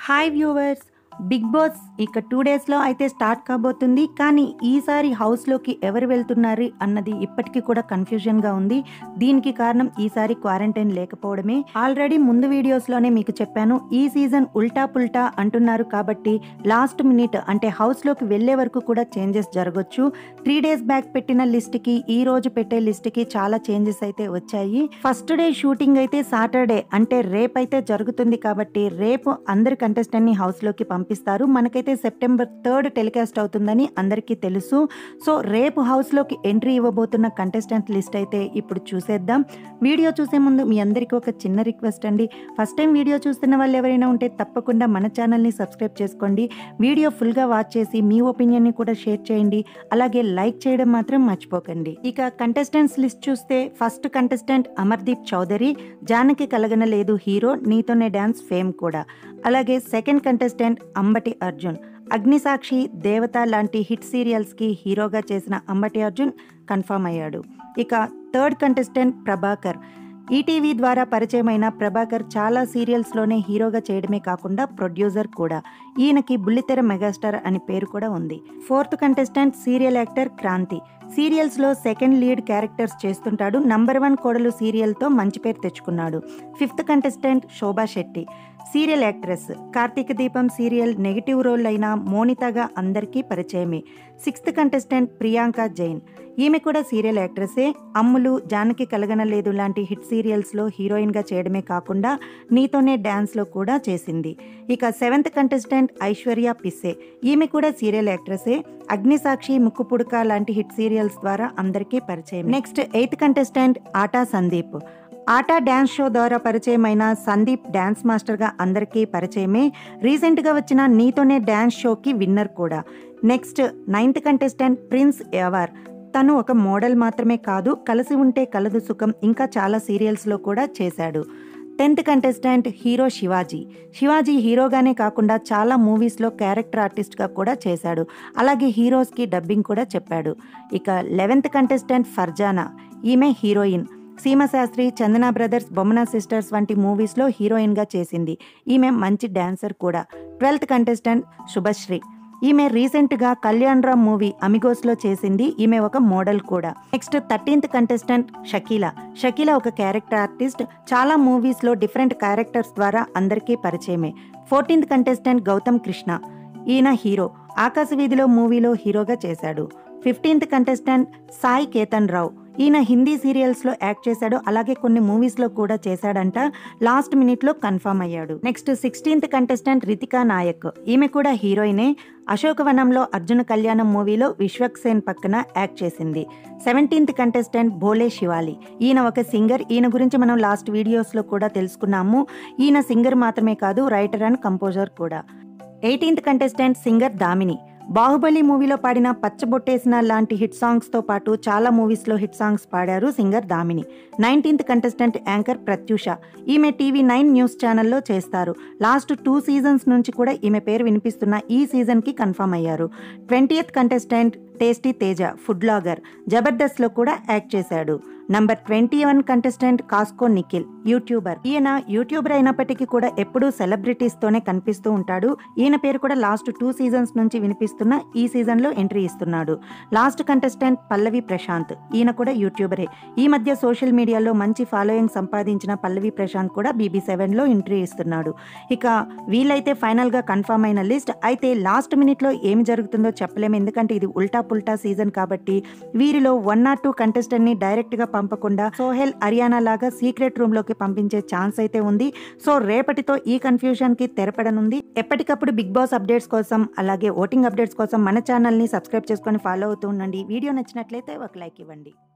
hi viewers Bigg Boss ఇక two డేస్లో అయితే స్టార్ట్ కాబోతుంది కానీ ఈసారి హౌస్లోకి ఎవరు వెళ్తున్నారు అన్నది ఇప్పటికీ కూడా కన్ఫ్యూజన్గా ఉంది దీనికి కారణం ఈసారి క్వారంటైన్ లేకపోవడమే ఆల్రెడీ ముందు వీడియోస్లోనే మీకు చెప్పాను ఈ సీజన్ ఉల్టా పుల్టా అంటున్నారు కాబట్టి లాస్ట్ మినిట్ అంటే హౌస్లోకి వెళ్ళే వరకు కూడా చేంజెస్ జరగవచ్చు త్రీ డేస్ బ్యాక్ పెట్టిన లిస్ట్కి ఈ రోజు పెట్టే లిస్ట్కి చాలా చేంజెస్ అయితే వచ్చాయి ఫస్ట్ డే షూటింగ్ అయితే సాటర్డే అంటే రేపైతే జరుగుతుంది కాబట్టి రేపు అందరి కంటెస్టెంట్ని హౌస్లోకి పంపిస్తారు మనకైతే సెప్టెంబర్ థర్డ్ టెలికాస్ట్ అవుతుందని అందరికీ తెలుసు సో రేపు హౌస్లోకి ఎంట్రీ ఇవ్వబోతున్న కంటెస్టెంట్ లిస్ట్ అయితే ఇప్పుడు చూసేద్దాం వీడియో చూసే ముందు మీ అందరికీ ఒక చిన్న రిక్వెస్ట్ అండి ఫస్ట్ టైం వీడియో చూస్తున్న వాళ్ళు ఎవరైనా ఉంటే తప్పకుండా మన ఛానల్ని సబ్స్క్రైబ్ చేసుకోండి వీడియో ఫుల్గా వాచ్ చేసి మీ ఒపీనియన్ని కూడా షేర్ చేయండి అలాగే లైక్ చేయడం మాత్రం మర్చిపోకండి ఇక కంటెస్టెంట్స్ లిస్ట్ చూస్తే first contestant Amardeep Chowdary Janaki Kalaganaledu hero Neethone dance fame కూడా అలాగే సెకండ్ కంటెస్టెంట్ అంబటి అర్జున్ అగ్నిసాక్షి దేవత లాంటి హిట్ సీరియల్స్కి హీరోగా చేసిన అంబటి అర్జున్ కన్ఫర్మ్ అయ్యాడు ఇక థర్డ్ కంటెస్టెంట్ ప్రభాకర్ ఈటీవీ ద్వారా పరిచయమైన ప్రభాకర్ చాలా సీరియల్స్లోనే హీరోగా చేయడమే కాకుండా ప్రొడ్యూసర్ కూడా ఈయనకి బుల్లితెర మెగాస్టార్ అని పేరు కూడా ఉంది fourth contestant serial actor Kranthi సీరియల్స్లో సెకండ్ లీడ్ క్యారెక్టర్స్ చేస్తుంటాడు నంబర్ వన్ కోడలు సీరియల్తో మంచి పేరు తెచ్చుకున్నాడు fifth contestant Shobha Shetty serial actress Karthika Deepam serial negative role అయిన మోనితగా అందరికీ పరిచయమే సిక్స్త్ కంటెస్టెంట్ ప్రియాంక జైన్ ఈమె కూడా సీరియల్ యాక్ట్రెసే అమ్ములు జానకి కలగనలేదు లాంటి హిట్ సీరియల్స్లో హీరోయిన్గా చేయడమే కాకుండా నీతోనే డ్యాన్స్లో కూడా చేసింది ఇక సెవెంత్ కంటెస్టెంట్ ఐశ్వర్య పిస్సే ఈమె కూడా సీరియల్ యాక్ట్రెసే అగ్నిసాక్షి ముక్కుపుడక లాంటి హిట్ సీరియల్స్ ద్వారా అందరికీ పరిచయం next eighth contestant Aata Sandeep Aata dance show ద్వారా పరిచయమైన సందీప్ డ్యాన్స్ మాస్టర్గా అందరికీ పరిచయమే రీసెంట్గా వచ్చిన నీతోనే డ్యాన్స్ షోకి విన్నర్ కూడా next ninth contestant Prince Yawar తను ఒక మోడల్ మాత్రమే కాదు కలిసి ఉంటే కలదు సుఖం ఇంకా చాలా సీరియల్స్లో కూడా చేశాడు tenth contestant hero Shivaji Shivaji హీరోగానే కాకుండా చాలా మూవీస్లో క్యారెక్టర్ ఆర్టిస్ట్గా కూడా చేశాడు అలాగే హీరోస్కి డబ్బింగ్ కూడా చెప్పాడు ఇక లెవెన్త్ కంటెస్టెంట్ ఫర్జానా ఈమె heroine Seema Sastri Chandana brothers Bommana sisters వంటి మూవీస్లో హీరోయిన్గా చేసింది ఈమె మంచి డాన్సర్ కూడా ట్వెల్త్ కంటెస్టెంట్ శుభశ్రీ ఈమె రీసెంట్గా కళ్యాణ్ రామ్ మూవీ అమిగోస్లో చేసింది ఈమె ఒక మోడల్ కూడా next thirteenth contestant Shakeela Shakeela ఒక క్యారెక్టర్ ఆర్టిస్ట్ చాలా మూవీస్లో డిఫరెంట్ క్యారెక్టర్స్ ద్వారా అందరికీ పరిచయమే ఫోర్టీన్త్ కంటెస్టెంట్ గౌతమ్ కృష్ణ ఈయన హీరో ఆకాశ వీధిలో మూవీలో హీరోగా చేశాడు ఫిఫ్టీన్త్ కంటెస్టెంట్ సాయి కేతన్ రావు ఈయన హిందీ సీరియల్స్లో యాక్ట్ చేశాడు అలాగే కొన్ని మూవీస్లో కూడా చేశాడంట లాస్ట్ మినిట్లో కన్ఫర్మ్ అయ్యాడు next sixteenth contestant Ritika Nayak ఈమె కూడా హీరోయినే అశోకవనంలో అర్జున కళ్యాణం మూవీలో విశ్వక్ సేన్ పక్కన యాక్ట్ చేసింది సెవెంటీన్త్ కంటెస్టెంట్ భోలే శివాలి ఈయన ఒక సింగర్ ఈయన గురించి మనం లాస్ట్ వీడియోస్లో కూడా తెలుసుకున్నాము ఈయన సింగర్ మాత్రమే కాదు రైటర్ అండ్ కంపోజర్ కూడా eighteenth contestant singer Damini Baahubali మూవీలో పాడిన పచ్చబొట్టేసిన లాంటి హిట్ సాంగ్స్తో పాటు చాలా మూవీస్లో హిట్ సాంగ్స్ పాడారు singer Damini nineteenth contestant anchor Pratyusha ఈమె టీవీ నైన్ న్యూస్ ఛానల్లో చేస్తారు లాస్ట్ టూ సీజన్స్ నుంచి కూడా ఈమె పేరు వినిపిస్తున్న ఈ సీజన్కి కన్ఫర్మ్ అయ్యారు twentieth contestant tasty Teja food blogger జబర్దస్త్లో కూడా యాక్ట్ చేశాడు నంబర్ ట్వంటీ వన్ కంటెస్టెంట్ కాస్కో నిఖిల్ యూట్యూబర్ ఈయన యూట్యూబర్ అయినప్పటికీ కూడా ఎప్పుడూ సెలబ్రిటీస్తోనే కనిపిస్తూ ఉంటాడు ఈయన పేరు కూడా లాస్ట్ టూ సీజన్స్ నుంచి వినిపిస్తున్న ఈ సీజన్లో ఎంట్రీ ఇస్తున్నాడు లాస్ట్ కంటెస్టెంట్ పల్లవి ప్రశాంత్ ఈయన కూడా యూట్యూబరే ఈ మధ్య సోషల్ మీడియాలో మంచి ఫాలోయింగ్ సంపాదించిన పల్లవి ప్రశాంత్ కూడా బీబీ సెవెన్లో ఎంట్రీ ఇస్తున్నాడు ఇక వీళ్ళైతే ఫైనల్గా కన్ఫర్మ్ అయిన లిస్ట్ అయితే లాస్ట్ మినిట్లో ఏం జరుగుతుందో చెప్పలేము ఎందుకంటే ఇది ఉల్టా పుల్టా సీజన్ కాబట్టి వీరిలో వన్ ఆర్ టూ కంటెస్టెంట్ని డైరెక్ట్గా పంపకుండా సోహెల్ హర్యానా లాగా సీక్రెట్ రూమ్ లోకి పంపించే ఛాన్స్ అయితే ఉంది సో రేపటితో ఈ కన్ఫ్యూజన్ కి తెరపడనుంది ఎప్పటికప్పుడు బిగ్ బాస్ అప్డేట్స్ కోసం అలాగే ఓటింగ్ అప్డేట్స్ కోసం మన ఛానల్ ని సబ్స్క్రైబ్ చేసుకొని ఫాలో అవుతూ ఉండండి వీడియో నచ్చినట్లయితే ఒక లైక్ ఇవ్వండి